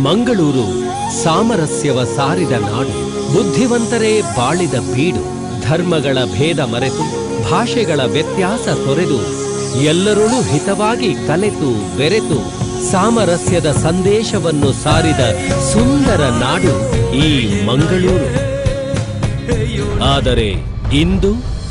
ಮಂಗಳೂರು ಸಾಮರಸ್ಯವ ಸಾರಿದ ನಾಡು ಬುದ್ಧಿವಂತರೇ ಬಾಳಿದ ಬೀಡು ಧರ್ಮಗಳ ಭೇದ ಮರೆತು ಭಾಷೆಗಳ ವ್ಯತ್ಯಾಸ ತೊರೆದು ಎಲ್ಲರೊಳು ಹಿತವಾಗಿ ಕಲೆತು ಬೆರೆತು ಸಾಮರಸ್ಯದ ಸಂದೇಶವನ್ನು ಸಾರಿದ ಸುಂದರ ನಾಡು ಈ ಮಂಗಳೂರು ಆದರೆ ಇಂದು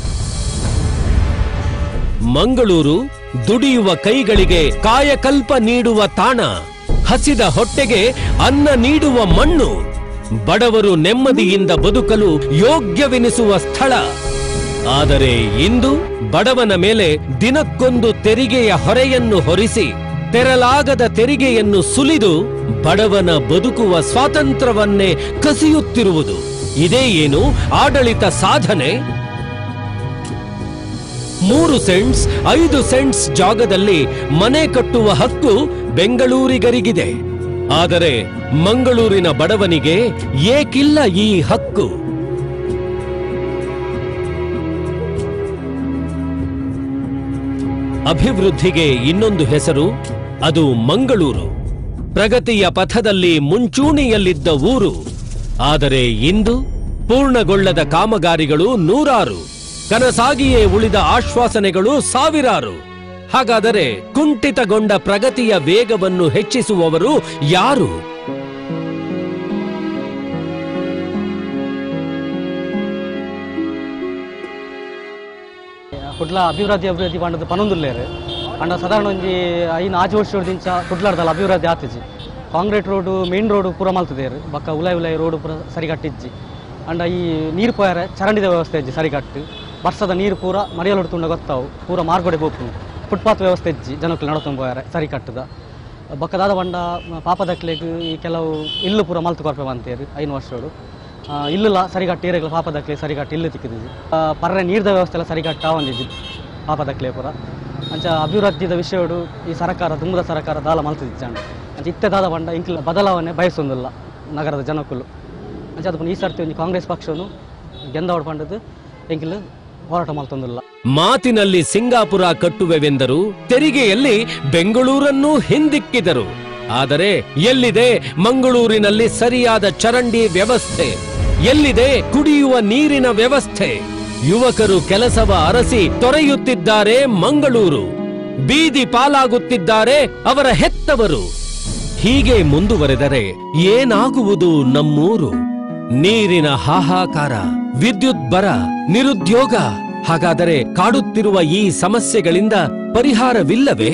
ಮಂಗಳೂರು ದುಡಿಯುವ ಕೈಗಳಿಗೆ ಕಾಯಕಲ್ಪ ನೀಡುವ ತಾಣ ಹಸಿದ ಹೊಟ್ಟೆಗೆ ಅನ್ನ ನೀಡುವ ಮಣ್ಣು ಬಡವರು ನೆಮ್ಮದಿಯಿಂದ ಬದುಕಲು ಯೋಗ್ಯವೆನಿಸುವ ಸ್ಥಳ ಆದರೆ ಇಂದು ಬಡವನ ಮೇಲೆ ದಿನಕ್ಕೊಂದು ತೆರಿಗೆಯ ಹೊರೆಯನ್ನು ಹೊರಿಸಿ ತೆರಲಾಗದ ತೆರಿಗೆಯನ್ನು ಸುಲಿದು ಬಡವನ ಬದುಕುವ ಸ್ವಾತಂತ್ರ್ಯವನ್ನೇ ಕಸಿಯುತ್ತಿರುವುದು ಇದೇ ಏನು ಆಡಳಿತ ಸಾಧನೆ ಮೂರು ಸೆಂಟ್ಸ್ ಐದು ಸೆಂಟ್ಸ್ ಜಾಗದಲ್ಲಿ ಮನೆ ಕಟ್ಟುವ ಹಕ್ಕು ಬೆಂಗಳೂರಿಗರಿಗಿದೆ ಆದರೆ ಮಂಗಳೂರಿನ ಬಡವನಿಗೆ ಏಕಿಲ್ಲ ಈ ಹಕ್ಕು ಅಭಿವೃದ್ಧಿಗೆ ಇನ್ನೊಂದು ಹೆಸರು ಅದು ಮಂಗಳೂರು ಪ್ರಗತಿಯ ಪಥದಲ್ಲಿ ಮುಂಚೂಣಿಯಲ್ಲಿದ್ದ ಊರು ಆದರೆ ಇಂದು ಪೂರ್ಣಗೊಳ್ಳದ ಕಾಮಗಾರಿಗಳು ನೂರಾರು ಕನಸಾಗಿಯೇ ಉಳಿದ ಆಶ್ವಾಸನೆಗಳು ಸಾವಿರಾರು ಹಾಗಾದರೆ ಕುಂಠಿತಗೊಂಡ ಪ್ರಗತಿಯ ವೇಗವನ್ನು ಹೆಚ್ಚಿಸುವವರು ಯಾರು ಕುಡ್ಲ ಅಭಿವೃದ್ಧಿ ಅಭಿವೃದ್ಧಿ ಪಂಡದ ಪನೊಂದುಲ್ಲೇರು ಪಂಡ ಸಾಧಾರಣ ಒಂಜಿ ಐನು ಆಚೆ ವರ್ಷದಿಂದ ಕುಡ್ಲಾಡ್ದಲ್ಲ ಅಭಿವೃದ್ಧಿ ಆತಿಜಿ ಕಾಂಕ್ರೀಟ್ ರೋಡು ಮೇನ್ ರೋಡು ಪೂರ ಮಲ್ತದೇರು ಬಕ್ಕ ಉಲಾಯ್ ಉಲಾಯ್ ರೋಡು ಪೂರ ಸರಿಗಟ್ಟಿಜ್ಜಿ ಅಂಡ ಈ ನೀರು ಪೋಯರೆ ಚರಂಡಿದ ವ್ಯವಸ್ಥೆ ಇಜ್ಜಿ ಸರಿಗಟ್ಟು ವರ್ಷದ ನೀರು ಪೂರ ಮರಿಯಲೊಡು ತುಂಡ ಗೊತ್ತಾವು ಪೂರ ಮಾರ್ಗೊಡೆ ಬೋಪು ಫುಟ್ಪಾತ್ ವ್ಯವಸ್ಥೆ ಇಜ್ಜಿ ಜನಕ್ಕಳು ನಡತೊಂದು ಪೋಯರೆ ಸರಿ ಕಟ್ಟದ ಬಕ್ಕದಾದ ಬಂಡ ಪಾಪದಕ್ಲೆಗ್ ಈ ಕೆಲವು ಇಲ್ಲು ಪೂರ ಮಲ್ತು ಕೊರ್ಪೆ ಬಂತೇರು ಐನು ವರ್ಷೋಡು ಆ, ಇಲ್ಲಲ್ಲ ಸರಿಗಟ್ಟು ಏರೆಗಳ ಪಾಪದಕ್ಲೆ ಸರಿಗಟ್ಟು ಇಲ್ಲು ತಿಕ್ಕಿದ್ವಿ ಪರ್ರೆ ನೀರ್ದ ವ್ಯವಸ್ಥೆ ಎಲ್ಲ ಸರಿಗಟ್ಟು ಒಂದಿದ್ದು ಪಾಪದಕ್ಲೆ ಪೂರ ಅಂಚ ಅಭಿವೃದ್ಧಿದ ವಿಷಯಡು ಈ ಸರ್ಕಾರ ತುಂಬದ ಸರ್ಕಾರ ದಾಲ ಮಲ್ತಿದ್ದಾಂಡ ಅಂಚ ಇತ್ತೆದಾದ ಬಂಡ ಇಂಕ್ಲ ಬದಲಾವಣೆ ಬಯಸೊಂದಿಲ್ಲ ನಗರದ ಜನಕ್ಕಲು ಅಂಚ ಅದು ಈ ಸರ್ತಿ ಒಂದು ಕಾಂಗ್ರೆಸ್ ಪಕ್ಷವನ್ನು ಗೆಂದ ಪಂಡದು ಎಂಕಿಲ್ ಹೋರಾಟ ಮಲ್ತೊಂದಿಲ್ಲ ಮಾತಿನಲ್ಲಿ ಸಿಂಗಾಪುರ ಕಟ್ಟುವೆವೆಂದರು ತೆರಿಗೆಯಲ್ಲಿ ಬೆಂಗಳೂರನ್ನೂ ಹಿಂದಿಕ್ಕಿದರು ಆದರೆ ಎಲ್ಲಿದೆ ಮಂಗಳೂರಿನಲ್ಲಿ ಸರಿಯಾದ ಚರಂಡಿ ವ್ಯವಸ್ಥೆ ಎಲ್ಲಿದೆ ಕುಡಿಯುವ ನೀರಿನ ವ್ಯವಸ್ಥೆ ಯುವಕರು ಕೆಲಸವ ಅರಸಿ ತೊರೆಯುತ್ತಿದ್ದಾರೆ ಮಂಗಳೂರು ಬೀದಿ ಪಾಲಾಗುತ್ತಿದ್ದಾರೆ ಅವರ ಹೆತ್ತವರು ಹೀಗೆ ಮುಂದುವರೆದರೆ ಏನಾಗುವುದು ನಮ್ಮೂರು ನೀರಿನ ಹಾಹಾಕಾರ ವಿದ್ಯುತ್ ಬರ ನಿರುದ್ಯೋಗ ಹಾಗಾದರೆ ಕಾಡುತ್ತಿರುವ ಈ ಸಮಸ್ಯೆಗಳಿಂದ ಪರಿಹಾರವಿಲ್ಲವೇ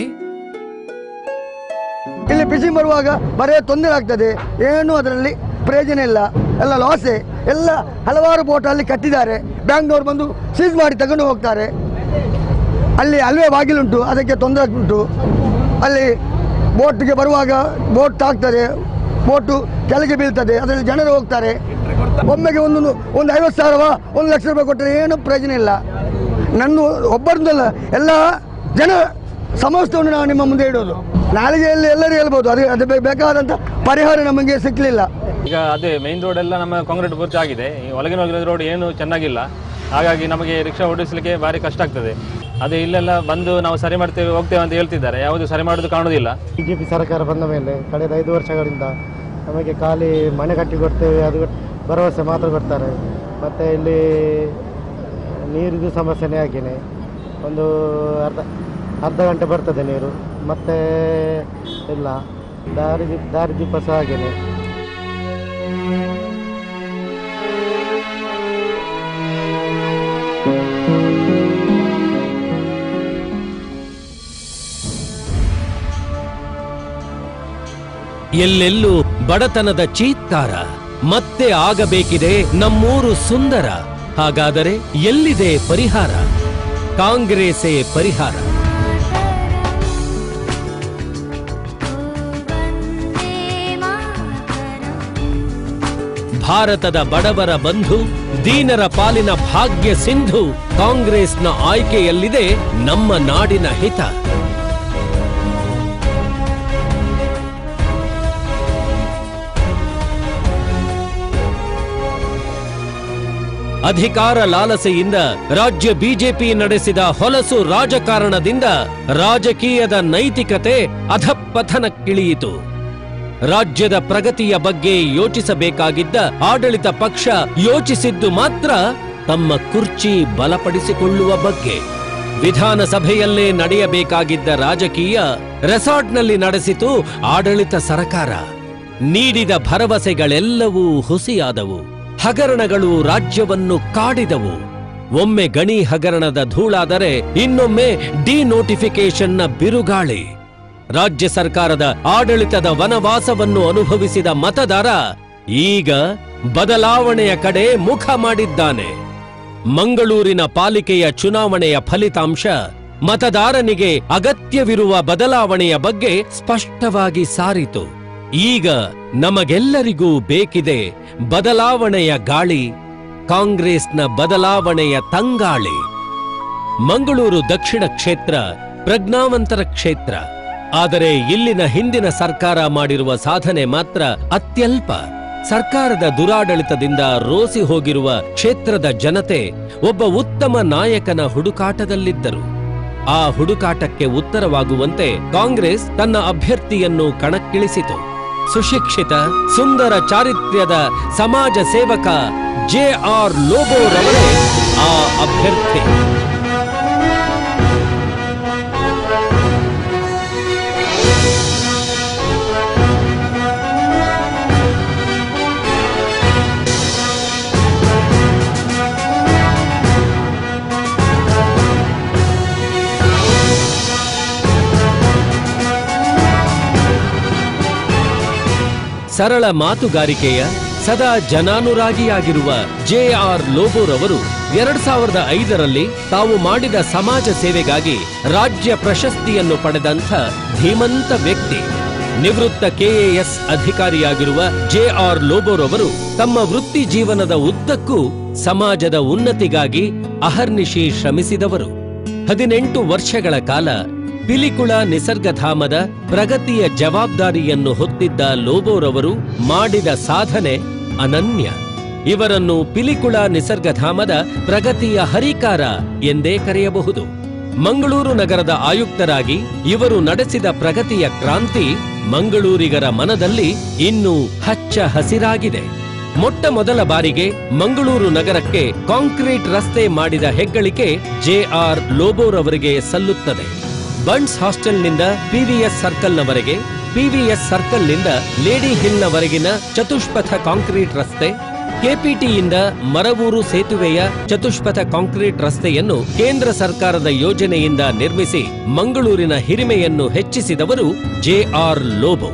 ಇಲ್ಲಿ ಬಿಸಿ ಬರುವಾಗ ಬರೇ ತೊಂದರೆ ಆಗ್ತದೆ ಏನು ಅದರಲ್ಲಿ ಪ್ರಯೋಜನ ಇಲ್ಲ ಎಲ್ಲ ಲಾಸೆ ಎಲ್ಲ ಹಲವಾರು ಬೋಟ್ ಅಲ್ಲಿ ಕಟ್ಟಿದ್ದಾರೆ ಬ್ಯಾಂಕ್ನವರು ಬಂದು ಸೀಸ್ ಮಾಡಿ ತಗೊಂಡು ಹೋಗ್ತಾರೆ ಅಲ್ಲಿ ಅಲ್ವೇ ಬಾಗಿಲುಂಟು ಅದಕ್ಕೆ ತೊಂದರೆ ಉಂಟು ಅಲ್ಲಿ ಬೋಟ್ಗೆ ಬರುವಾಗ ಬೋಟ್ ತಾಗ್ತದೆ ಬೋಟು ಕೆಳಗೆ ಬೀಳ್ತದೆ ಅದರಲ್ಲಿ ಜನರು ಹೋಗ್ತಾರೆ ಒಮ್ಮೆಗೆ ಒಂದು ಒಂದು ಐವತ್ತು ಸಾವಿರವ ಒಂದು ಲಕ್ಷ ರೂಪಾಯಿ ಕೊಟ್ಟರೆ ಏನು ಪ್ರಯೋಜನ ಇಲ್ಲ ನನ್ನ ಒಬ್ಬರದಲ್ಲ ಎಲ್ಲ ಜನ ಸಮಸ್ಯೆಯನ್ನು ನಾವು ನಿಮ್ಮ ಮುಂದೆ ಇಡೋದು ನಾಲಿಗೆಯಲ್ಲಿ ಎಲ್ಲರೂ ಹೇಳ್ಬೋದು ಅದು ಅದು ಬೇ- ಬೇಕಾದಂಥ ಪರಿಹಾರ ನಮಗೆ ಸಿಕ್ಕಲಿಲ್ಲ ಈಗ ಅದೇ ಮೈನ್ ರೋಡ್ ಎಲ್ಲ ನಮ್ಮ ಕಾಂಕ್ರೀಟ್ ಪೂರ್ತಿ ಆಗಿದೆ ಈ ಒಳಗಿನ ಒಳಗಿನ ರೋಡ್ ಏನು ಚೆನ್ನಾಗಿಲ್ಲ ಹಾಗಾಗಿ ನಮಗೆ ರಿಕ್ಷಾ ಓಡಿಸಲಿಕ್ಕೆ ಭಾರಿ ಕಷ್ಟ ಆಗ್ತದೆ ಅದೇ ಇಲ್ಲೆಲ್ಲ ಬಂದು ನಾವು ಸರಿ ಮಾಡ್ತೇವೆ ಹೋಗ್ತೇವೆ ಅಂತ ಹೇಳ್ತಿದ್ದಾರೆ ಯಾವುದು ಸರಿ ಮಾಡೋದು ಕಾಣುವುದಿಲ್ಲ ಬಿ ಜೆ ಪಿ ಸರ್ಕಾರ ಬಂದ ಮೇಲೆ ಕಳೆದ ಐದು ವರ್ಷಗಳಿಂದ ನಮಗೆ ಖಾಲಿ ಮನೆ ಕಟ್ಟಿ ಕೊಡ್ತೇವೆ ಅದು ಭರವಸೆ ಮಾತ್ರ ಕೊಡ್ತಾರೆ ಮತ್ತು ಇಲ್ಲಿ ನೀರಿದು ಸಮಸ್ಯೆನೇ ಹಾಗೇನೆ ಒಂದು ಅರ್ಧ ಅರ್ಧ ಗಂಟೆ ಬರ್ತದೆ ನೀರು ಮತ್ತು ಇಲ್ಲ ದಾರಿ ದೀಪ ದಾರಿ ದೀಪ ಸಹ ಹಾಗೇನೆ ಎಲ್ಲೆಲ್ಲೂ ಬಡತನದ ಚೀತ್ಕಾರ ಮತ್ತೆ ಆಗಬೇಕಿದೆ ನಮ್ಮೂರು ಸುಂದರ ಹಾಗಾದರೆ ಎಲ್ಲಿದೆ ಪರಿಹಾರ ಕಾಂಗ್ರೆಸ್ಸೇ ಪರಿಹಾರ ಭಾರತದ ಬಡವರ ಬಂಧು ದೀನರ ಪಾಲಿನ ಭಾಗ್ಯ ಸಿಂಧು ಕಾಂಗ್ರೆಸ್ನ ಆಯ್ಕೆಯಲ್ಲಿದೆ ನಮ್ಮ ನಾಡಿನ ಹಿತ ಅಧಿಕಾರ ಲಾಲಸೆಯಿಂದ ರಾಜ್ಯ ಬಿಜೆಪಿ ನಡೆಸಿದ ಹೊಲಸು ರಾಜಕಾರಣದಿಂದ ರಾಜಕೀಯದ ನೈತಿಕತೆ ಅಧಪತನಕ್ಕಿಳಿಯಿತು ರಾಜ್ಯದ ಪ್ರಗತಿಯ ಬಗ್ಗೆ ಯೋಚಿಸಬೇಕಾಗಿದ್ದ ಆಡಳಿತ ಪಕ್ಷ ಯೋಚಿಸಿದ್ದು ಮಾತ್ರ ತಮ್ಮ ಕುರ್ಚಿ ಬಲಪಡಿಸಿಕೊಳ್ಳುವ ಬಗ್ಗೆ ವಿಧಾನಸಭೆಯಲ್ಲೇ ನಡೆಯಬೇಕಾಗಿದ್ದ ರಾಜಕೀಯ ರೆಸಾರ್ಟ್ನಲ್ಲಿ ನಡೆಸಿತು ಆಡಳಿತ ಸರಕಾರ ನೀಡಿದ ಭರವಸೆಗಳೆಲ್ಲವೂ ಹುಸಿಯಾದವು ಹಗರಣಗಳು ರಾಜ್ಯವನ್ನು ಕಾಡಿದವು ಒಮ್ಮೆ ಗಣಿ ಹಗರಣದ ಧೂಳಾದರೆ ಇನ್ನೊಮ್ಮೆ ಡಿನೋಟಿಫಿಕೇಶನ್ನ ಬಿರುಗಾಳಿ ರಾಜ್ಯ ಸರ್ಕಾರದ ಆಡಳಿತದ ವನವಾಸವನ್ನು ಅನುಭವಿಸಿದ ಮತದಾರ ಈಗ ಬದಲಾವಣೆಯ ಕಡೆ ಮುಖ ಮಾಡಿದ್ದಾನೆ ಮಂಗಳೂರಿನ ಪಾಲಿಕೆಯ ಚುನಾವಣೆಯ ಫಲಿತಾಂಶ ಮತದಾರನಿಗೆ ಅಗತ್ಯವಿರುವ ಬದಲಾವಣೆಯ ಬಗ್ಗೆ ಸ್ಪಷ್ಟವಾಗಿ ಸಾರಿತು ಈಗ ನಮಗೆಲ್ಲರಿಗೂ ಬೇಕಿದೆ ಬದಲಾವಣೆಯ ಗಾಳಿ ಕಾಂಗ್ರೆಸ್ನ ಬದಲಾವಣೆಯ ತಂಗಾಳಿ ಮಂಗಳೂರು ದಕ್ಷಿಣ ಕ್ಷೇತ್ರ ಪ್ರಜ್ಞಾವಂತರ ಕ್ಷೇತ್ರ ಆದರೆ ಇಲ್ಲಿನ ಹಿಂದಿನ ಸರ್ಕಾರ ಮಾಡಿರುವ ಸಾಧನೆ ಮಾತ್ರ ಅತ್ಯಲ್ಪ ಸರ್ಕಾರದ ದುರಾಡಳಿತದಿಂದ ರೋಸಿ ಹೋಗಿರುವ ಕ್ಷೇತ್ರದ ಜನತೆ ಒಬ್ಬ ಉತ್ತಮ ನಾಯಕನ ಹುಡುಕಾಟದಲ್ಲಿದ್ದರು ಆ ಹುಡುಕಾಟಕ್ಕೆ ಉತ್ತರವಾಗುವಂತೆ ಕಾಂಗ್ರೆಸ್ ತನ್ನ ಅಭ್ಯರ್ಥಿಯನ್ನು ಕಣಕ್ಕಿಳಿಸಿತು ಸುಶಿಕ್ಷಿತ ಸುಂದರ ಚಾರಿತ್ರ್ಯದ ಸಮಾಜ ಸೇವಕ ಜೆ ಆರ್ ಲೋಬೋರವರೇ ಆ ಅಭ್ಯರ್ಥಿ ಸರಳ ಮಾತುಗಾರಿಕೆಯ ಸದಾ ಜನಾನುರಾಗಿಯಾಗಿರುವ ಜೆ ಆರ್ ಲೋಬೋರವರು ಎರಡ್ ಸಾವಿರದ ಐದರಲ್ಲಿ ತಾವು ಮಾಡಿದ ಸಮಾಜ ಸೇವೆಗಾಗಿ ರಾಜ್ಯ ಪ್ರಶಸ್ತಿಯನ್ನು ಪಡೆದಂಥ ಧೀಮಂತ ವ್ಯಕ್ತಿ ನಿವೃತ್ತ ಕೆಎಎಸ್ ಅಧಿಕಾರಿಯಾಗಿರುವ ಜೆ ಆರ್ ಲೋಬೋರವರು ತಮ್ಮ ವೃತ್ತಿ ಜೀವನದ ಉದ್ದಕ್ಕೂ ಸಮಾಜದ ಉನ್ನತಿಗಾಗಿ ಅಹರ್ನಿಶಿ ಶ್ರಮಿಸಿದವರು ಹದಿನೆಂಟು ವರ್ಷಗಳ ಕಾಲ ಪಿಲಿಕುಳ ನಿಸರ್ಗಧಾಮದ ಪ್ರಗತಿಯ ಜವಾಬ್ದಾರಿಯನ್ನು ಹೊತ್ತಿದ್ದ ಲೋಬೋರವರು ಮಾಡಿದ ಸಾಧನೆ ಅನನ್ಯ ಇವರನ್ನು ಪಿಲಿಕುಳ ನಿಸರ್ಗಧಾಮದ ಪ್ರಗತಿಯ ಹರಿಕಾರ ಎಂದೇ ಕರೆಯಬಹುದು ಮಂಗಳೂರು ನಗರದ ಆಯುಕ್ತರಾಗಿ ಇವರು ನಡೆಸಿದ ಪ್ರಗತಿಯ ಕ್ರಾಂತಿ ಮಂಗಳೂರಿಗರ ಮನದಲ್ಲಿ ಇನ್ನೂ ಹಚ್ಚ ಹಸಿರಾಗಿದೆ ಮೊಟ್ಟ ಮೊದಲ ಬಾರಿಗೆ ಮಂಗಳೂರು ನಗರಕ್ಕೆ ಕಾಂಕ್ರೀಟ್ ರಸ್ತೆ ಮಾಡಿದ ಹೆಗ್ಗಳಿಕೆ ಜೆ ಆರ್ ಲೋಬೋರವರಿಗೆ ಸಲ್ಲುತ್ತದೆ ಬಂಡ್ಸ್ ಹಾಸ್ಟೆಲ್ನಿಂದ ಪಿವಿಎಸ್ ಸರ್ಕಲ್ನವರೆಗೆ ಪಿವಿಎಸ್ ಸರ್ಕಲ್ನಿಂದ ಲೇಡಿ ಹಿಲ್ನವರೆಗಿನ ಚತುಷ್ಪಥ ಕಾಂಕ್ರೀಟ್ ರಸ್ತೆ ಕೆಪಿಟಿಯಿಂದ ಮರವೂರು ಸೇತುವೆಯ ಚತುಷ್ಪಥ ಕಾಂಕ್ರೀಟ್ ರಸ್ತೆಯನ್ನು ಕೇಂದ್ರ ಸರ್ಕಾರದ ಯೋಜನೆಯಿಂದ ನಿರ್ಮಿಸಿ ಮಂಗಳೂರಿನ ಹಿರಿಮೆಯನ್ನು ಹೆಚ್ಚಿಸಿದವರು ಜೆ ಆರ್ ಲೋಬೋ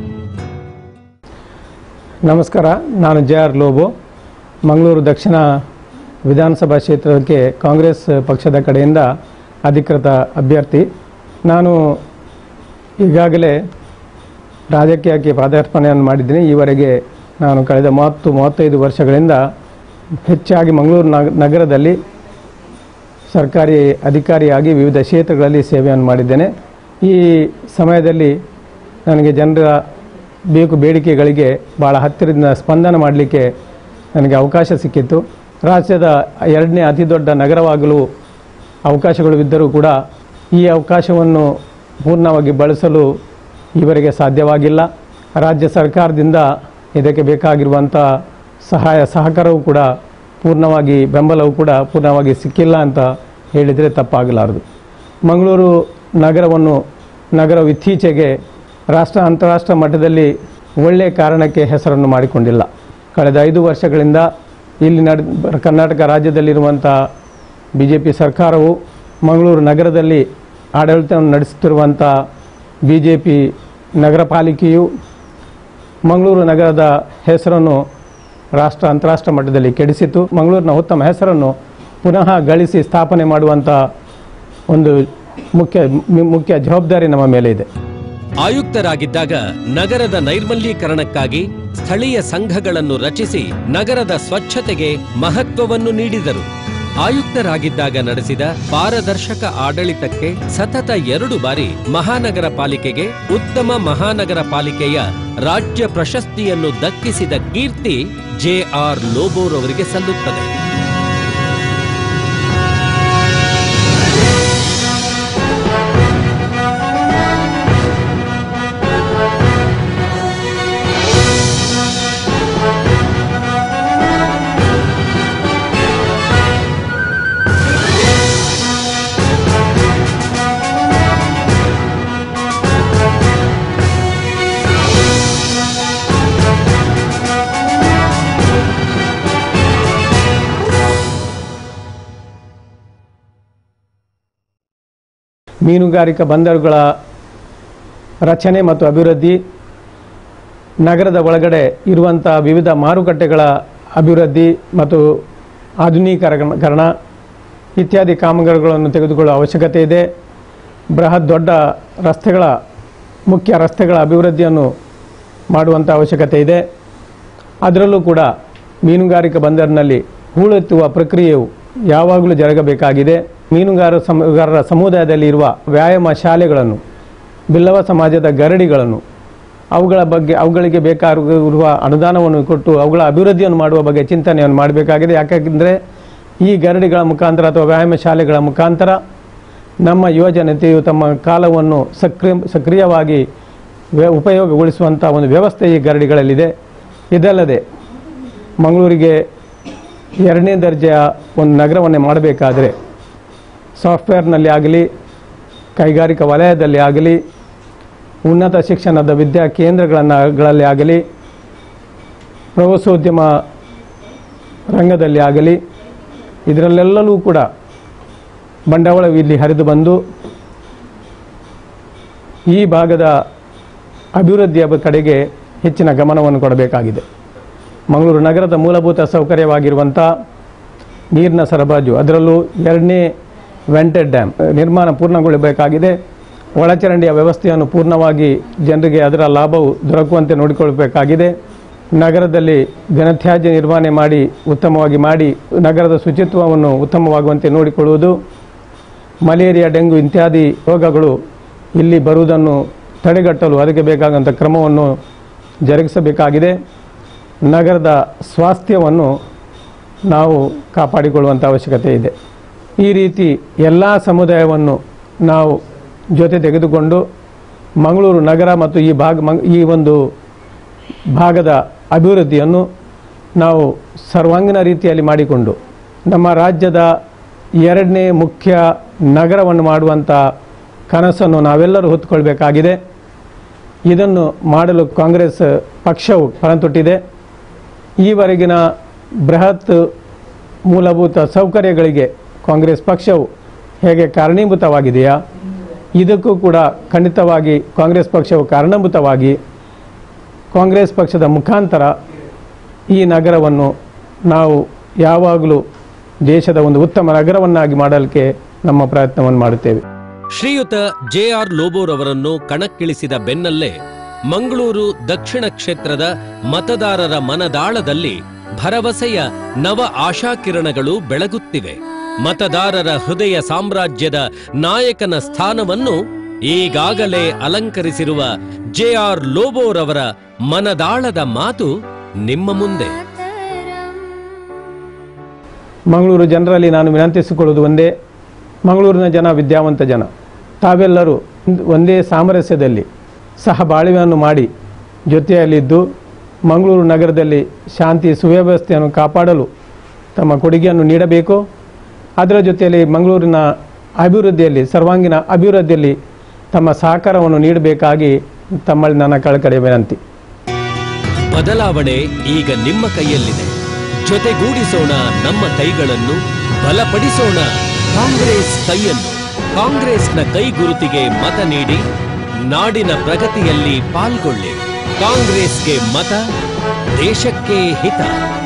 ನಮಸ್ಕಾರ ನಾನು ಜೆ ಆರ್ ಲೋಬೋ ಮಂಗಳೂರು ದಕ್ಷಿಣ ವಿಧಾನಸಭಾ ಕ್ಷೇತ್ರಕ್ಕೆ ಕಾಂಗ್ರೆಸ್ ಪಕ್ಷದ ಕಡೆಯಿಂದ ಅಧಿಕೃತ ಅಭ್ಯರ್ಥಿ ನಾನು ಈಗಾಗಲೇ ರಾಜಕೀಯಕ್ಕೆ ಪಾದಾರ್ಪಣೆಯನ್ನು ಮಾಡಿದ್ದೀನಿ ಈವರೆಗೆ ನಾನು ಕಳೆದ ಮೂವತ್ತು ಮೂವತ್ತೈದು ವರ್ಷಗಳಿಂದ ಹೆಚ್ಚಾಗಿ ಮಂಗಳೂರು ನಗ ನಗರದಲ್ಲಿ ಸರ್ಕಾರಿ ಅಧಿಕಾರಿಯಾಗಿ ವಿವಿಧ ಕ್ಷೇತ್ರಗಳಲ್ಲಿ ಸೇವೆಯನ್ನು ಮಾಡಿದ್ದೇನೆ ಈ ಸಮಯದಲ್ಲಿ ನನಗೆ ಜನರ ಬೇಕು ಬೇಡಿಕೆಗಳಿಗೆ ಭಾಳ ಹತ್ತಿರದಿಂದ ಸ್ಪಂದನ ಮಾಡಲಿಕ್ಕೆ ನನಗೆ ಅವಕಾಶ ಸಿಕ್ಕಿತ್ತು ರಾಜ್ಯದ ಎರಡನೇ ಅತಿ ದೊಡ್ಡ ನಗರವಾಗಲು ಅವಕಾಶಗಳು ಇದ್ದರೂ ಕೂಡ ಈ ಅವಕಾಶವನ್ನು ಪೂರ್ಣವಾಗಿ ಬಳಸಲು ಈವರೆಗೆ ಸಾಧ್ಯವಾಗಿಲ್ಲ ರಾಜ್ಯ ಸರ್ಕಾರದಿಂದ ಇದಕ್ಕೆ ಬೇಕಾಗಿರುವಂಥ ಸಹಾಯ ಸಹಕಾರವೂ ಕೂಡ ಪೂರ್ಣವಾಗಿ ಬೆಂಬಲವೂ ಕೂಡ ಪೂರ್ಣವಾಗಿ ಸಿಕ್ಕಿಲ್ಲ ಅಂತ ಹೇಳಿದರೆ ತಪ್ಪಾಗಲಾರದು ಮಂಗಳೂರು ನಗರವನ್ನು ನಗರವು ಇತ್ತೀಚೆಗೆ ರಾಷ್ಟ್ರ ಅಂತಾರಾಷ್ಟ್ರ ಮಟ್ಟದಲ್ಲಿ ಒಳ್ಳೆಯ ಕಾರಣಕ್ಕೆ ಹೆಸರನ್ನು ಮಾಡಿಕೊಂಡಿಲ್ಲ ಕಳೆದ ಐದು ವರ್ಷಗಳಿಂದ ಇಲ್ಲಿ ನಡೆ ಕರ್ನಾಟಕ ರಾಜ್ಯದಲ್ಲಿರುವಂಥ ಬಿ ಜೆ ಪಿ ಸರ್ಕಾರವು ಮಂಗಳೂರು ನಗರದಲ್ಲಿ ಆಡಳಿತವನ್ನು ನಡೆಸುತ್ತಿರುವಂಥ ಬಿ ಜೆ ಪಿ ನಗರ ಪಾಲಿಕೆಯು ಮಂಗಳೂರು ನಗರದ ಹೆಸರನ್ನು ರಾಷ್ಟ್ರ ಅಂತಾರಾಷ್ಟ್ರ ಮಟ್ಟದಲ್ಲಿ ಕೆಡಿಸಿತು ಮಂಗಳೂರಿನ ಉತ್ತಮ ಹೆಸರನ್ನು ಪುನಃ ಗಳಿಸಿ ಸ್ಥಾಪನೆ ಮಾಡುವಂಥ ಒಂದು ಮುಖ್ಯ ಮಿ- ಮುಖ್ಯ ಜವಾಬ್ದಾರಿ ನಮ್ಮ ಮೇಲೆ ಇದೆ ಆಯುಕ್ತರಾಗಿದ್ದಾಗ ನಗರದ ನೈರ್ಮಲ್ಯೀಕರಣಕ್ಕಾಗಿ ಸ್ಥಳೀಯ ಸಂಘಗಳನ್ನು ರಚಿಸಿ ನಗರದ ಸ್ವಚ್ಛತೆಗೆ ಮಹತ್ವವನ್ನು ನೀಡಿದರು ಆಯುಕ್ತರಾಗಿದ್ದಾಗ ನಡೆಸಿದ ಪಾರದರ್ಶಕ ಆಡಳಿತಕ್ಕೆ ಸತತ ಎರಡು ಬಾರಿ ಮಹಾನಗರ ಪಾಲಿಕೆಗೆ ಉತ್ತಮ ಮಹಾನಗರ ಪಾಲಿಕೆಯ ರಾಜ್ಯ ಪ್ರಶಸ್ತಿಯನ್ನು ದಕ್ಕಿಸಿದ ಕೀರ್ತಿ ಜೆ ಆರ್ ಲೋಬೋರವರಿಗೆ ಸಲ್ಲುತ್ತದೆ ಮೀನುಗಾರಿಕಾ ಬಂದರುಗಳ ರಚನೆ ಮತ್ತು ಅಭಿವೃದ್ಧಿ ನಗರದ ಒಳಗಡೆ ಇರುವಂಥ ವಿವಿಧ ಮಾರುಕಟ್ಟೆಗಳ ಅಭಿವೃದ್ಧಿ ಮತ್ತು ಆಧುನೀಕರಣ ಇತ್ಯಾದಿ ಕಾಮಗಾರಿಗಳನ್ನು ತೆಗೆದುಕೊಳ್ಳುವ ಅವಶ್ಯಕತೆ ಇದೆ ಬೃಹತ್ ದೊಡ್ಡ ರಸ್ತೆಗಳ ಮುಖ್ಯ ರಸ್ತೆಗಳ ಅಭಿವೃದ್ಧಿಯನ್ನು ಮಾಡುವಂಥ ಅವಶ್ಯಕತೆ ಇದೆ ಅದರಲ್ಲೂ ಕೂಡ ಮೀನುಗಾರಿಕಾ ಬಂದರಿನಲ್ಲಿ ಹೂಳೆತ್ತುವ ಪ್ರಕ್ರಿಯೆಯು ಯಾವಾಗಲೂ ಜರುಗಬೇಕಾಗಿದೆ ಮೀನುಗಾರ ಸಮಗಾರರ ಸಮುದಾಯದಲ್ಲಿ ಇರುವ ವ್ಯಾಯಾಮ ಶಾಲೆಗಳನ್ನು ಬಿಲ್ಲವ ಸಮಾಜದ ಗರಡಿಗಳನ್ನು ಅವುಗಳ ಬಗ್ಗೆ ಅವುಗಳಿಗೆ ಬೇಕಾಗಿರುವ ಅನುದಾನವನ್ನು ಕೊಟ್ಟು ಅವುಗಳ ಅಭಿವೃದ್ಧಿಯನ್ನು ಮಾಡುವ ಬಗ್ಗೆ ಚಿಂತನೆಯನ್ನು ಮಾಡಬೇಕಾಗಿದೆ ಯಾಕೆಂದರೆ ಈ ಗರಡಿಗಳ ಮುಖಾಂತರ ಅಥವಾ ವ್ಯಾಯಾಮ ಶಾಲೆಗಳ ಮುಖಾಂತರ ನಮ್ಮ ಯುವಜನತೆಯು ತಮ್ಮ ಕಾಲವನ್ನು ಸಕ್ರಿಯ ಸಕ್ರಿಯವಾಗಿ ವ್ಯ ಉಪಯೋಗಗೊಳಿಸುವಂಥ ಒಂದು ವ್ಯವಸ್ಥೆ ಈ ಗರಡಿಗಳಲ್ಲಿದೆ ಇದಲ್ಲದೆ ಮಂಗಳೂರಿಗೆ ಎರಡನೇ ದರ್ಜೆಯ ಒಂದು ನಗರವನ್ನೇ ಮಾಡಬೇಕಾದರೆ ಸಾಫ್ಟ್ವೇರ್ನಲ್ಲಿ ಆಗಲಿ ಕೈಗಾರಿಕಾ ವಲಯದಲ್ಲಿ ಆಗಲಿ ಉನ್ನತ ಶಿಕ್ಷಣದ ವಿದ್ಯಾ ಕೇಂದ್ರಗಳನ್ನಲ್ಲಿ ಆಗಲಿ ಪ್ರವಾಸೋದ್ಯಮ ರಂಗದಲ್ಲಿ ಆಗಲಿ ಇದರಲ್ಲೆಲ್ಲಲೂ ಕೂಡ ಬಂಡವಾಳ ಇಲ್ಲಿ ಹರಿದು ಬಂದು ಈ ಭಾಗದ ಅಭಿವೃದ್ಧಿಯ ಕಡೆಗೆ ಹೆಚ್ಚಿನ ಗಮನವನ್ನು ಕೊಡಬೇಕಾಗಿದೆ ಮಂಗಳೂರು ನಗರದ ಮೂಲಭೂತ ಸೌಕರ್ಯವಾಗಿರುವಂಥ ನೀರಿನ ಸರಬರಾಜು ಅದರಲ್ಲೂ ಎರಡನೇ ವೆಂಟೆಡ್ ಡ್ಯಾಮ್ ನಿರ್ಮಾಣ ಪೂರ್ಣಗೊಳ್ಳಬೇಕಾಗಿದೆ ಒಳಚರಂಡಿಯ ವ್ಯವಸ್ಥೆಯನ್ನು ಪೂರ್ಣವಾಗಿ ಜನರಿಗೆ ಅದರ ಲಾಭವು ದೊರಕುವಂತೆ ನೋಡಿಕೊಳ್ಳಬೇಕಾಗಿದೆ ನಗರದಲ್ಲಿ ಘನತ್ಯಾಜ್ಯ ನಿರ್ವಹಣೆ ಮಾಡಿ ಉತ್ತಮವಾಗಿ ಮಾಡಿ ನಗರದ ಶುಚಿತ್ವವನ್ನು ಉತ್ತಮವಾಗುವಂತೆ ನೋಡಿಕೊಳ್ಳುವುದು ಮಲೇರಿಯಾ ಡೆಂಗು ಇತ್ಯಾದಿ ರೋಗಗಳು ಇಲ್ಲಿ ಬರುವುದನ್ನು ತಡೆಗಟ್ಟಲು ಅದಕ್ಕೆ ಬೇಕಾದಂಥ ಕ್ರಮವನ್ನು ಜರುಗಿಸಬೇಕಾಗಿದೆ ನಗರದ ಸ್ವಾಸ್ಥ್ಯವನ್ನು ನಾವು ಕಾಪಾಡಿಕೊಳ್ಳುವಂಥ ಅವಶ್ಯಕತೆ ಇದೆ ಈ ರೀತಿ ಎಲ್ಲ ಸಮುದಾಯವನ್ನು ನಾವು ಜೊತೆ ತೆಗೆದುಕೊಂಡು ಮಂಗಳೂರು ನಗರ ಮತ್ತು ಈ ಭಾಗ ಮಂಗ್- ಈ ಒಂದು ಭಾಗದ ಅಭಿವೃದ್ಧಿಯನ್ನು ನಾವು ಸರ್ವಾಂಗೀಣ ರೀತಿಯಲ್ಲಿ ಮಾಡಿಕೊಂಡು ನಮ್ಮ ರಾಜ್ಯದ ಎರಡನೇ ಮುಖ್ಯ ನಗರವನ್ನು ಮಾಡುವಂಥ ಕನಸನ್ನು ನಾವೆಲ್ಲರೂ ಹೊತ್ತುಕೊಳ್ಬೇಕಾಗಿದೆ ಇದನ್ನು ಮಾಡಲು ಕಾಂಗ್ರೆಸ್ ಪಕ್ಷವು ಪಣತೊಟ್ಟಿದೆ ಈವರೆಗಿನ ಬೃಹತ್ ಮೂಲಭೂತ ಸೌಕರ್ಯಗಳಿಗೆ ಕಾಂಗ್ರೆಸ್ ಪಕ್ಷವು ಹೇಗೆ ಕಾರಣೀಭೂತವಾಗಿದೆಯಾ ಇದಕ್ಕೂ ಕೂಡ ಖಂಡಿತವಾಗಿ ಕಾಂಗ್ರೆಸ್ ಪಕ್ಷವು ಕಾರಣಭೂತವಾಗಿ ಕಾಂಗ್ರೆಸ್ ಪಕ್ಷದ ಮುಖಾಂತರ ಈ ನಗರವನ್ನು ನಾವು ಯಾವಾಗಲೂ ದೇಶದ ಒಂದು ಉತ್ತಮ ನಗರವನ್ನಾಗಿ ಮಾಡಲಿಕ್ಕೆ ನಮ್ಮ ಪ್ರಯತ್ನವನ್ನು ಮಾಡುತ್ತೇವೆ ಶ್ರೀಯುತ ಜೆಆರ್ ಲೋಬೋರವರನ್ನು ಕಣಕ್ಕಿಳಿಸಿದ ಬೆನ್ನಲ್ಲೇ ಮಂಗಳೂರು ದಕ್ಷಿಣ ಕ್ಷೇತ್ರದ ಮತದಾರರ ಮನದಾಳದಲ್ಲಿ ಭರವಸೆಯ ನವ ಆಶಾಕಿರಣಗಳು ಬೆಳಗುತ್ತಿವೆ ಮತದಾರರ ಹೃದಯ ಸಾಮ್ರಾಜ್ಯದ ನಾಯಕನ ಸ್ಥಾನವನ್ನು ಈಗಾಗಲೇ ಅಲಂಕರಿಸಿರುವ ಜೆಆರ್ ಲೋಬೋರವರ ಮನದಾಳದ ಮಾತು ನಿಮ್ಮ ಮುಂದೆ ಮಂಗಳೂರು ಜನರಲ್ಲಿ ನಾನು ವಿನಂತಿಸಿಕೊಳ್ಳುವುದು ಒಂದೇ ಮಂಗಳೂರಿನ ಜನ ವಿದ್ಯಾವಂತ ಜನ ತಾವೆಲ್ಲರೂ ಒಂದೇ ಸಾಮರಸ್ಯದಲ್ಲಿ ಸಹ ಬಾಳ್ವೆಯನ್ನು ಮಾಡಿ ಜೊತೆಯಲ್ಲಿದ್ದು ಮಂಗಳೂರು ನಗರದಲ್ಲಿ ಶಾಂತಿ ಸುವ್ಯವಸ್ಥೆಯನ್ನು ಕಾಪಾಡಲು ತಮ್ಮ ಕೊಡುಗೆಯನ್ನು ನೀಡಬೇಕು ಅದರ ಜೊತೆಯಲ್ಲಿ ಮಂಗಳೂರಿನ ಅಭಿವೃದ್ಧಿಯಲ್ಲಿ ಸರ್ವಾಂಗೀಣ ಅಭಿವೃದ್ಧಿಯಲ್ಲಿ ತಮ್ಮ ಸಹಕಾರವನ್ನು ನೀಡಬೇಕಾಗಿ ತಮ್ಮಲ್ಲಿ ನನ್ನ ಕಳಕಳಿಯ ವಿನಂತಿ ಬದಲಾವಣೆ ಈಗ ನಿಮ್ಮ ಕೈಯಲ್ಲಿದೆ ಜೊತೆಗೂಡಿಸೋಣ ನಮ್ಮ ಕೈಗಳನ್ನು ಬಲಪಡಿಸೋಣ ಕಾಂಗ್ರೆಸ್ ಕೈಯನ್ನು ಕಾಂಗ್ರೆಸ್ನ ಕೈ ಗುರುತಿಗೆ ಮತ ನೀಡಿ ನಾಡಿನ ಪ್ರಗತಿಯಲ್ಲಿ ಪಾಲ್ಗೊಳ್ಳಿ ಕಾಂಗ್ರೆಸ್ಗೆ ಮತ ದೇಶಕ್ಕೆ ಹಿತ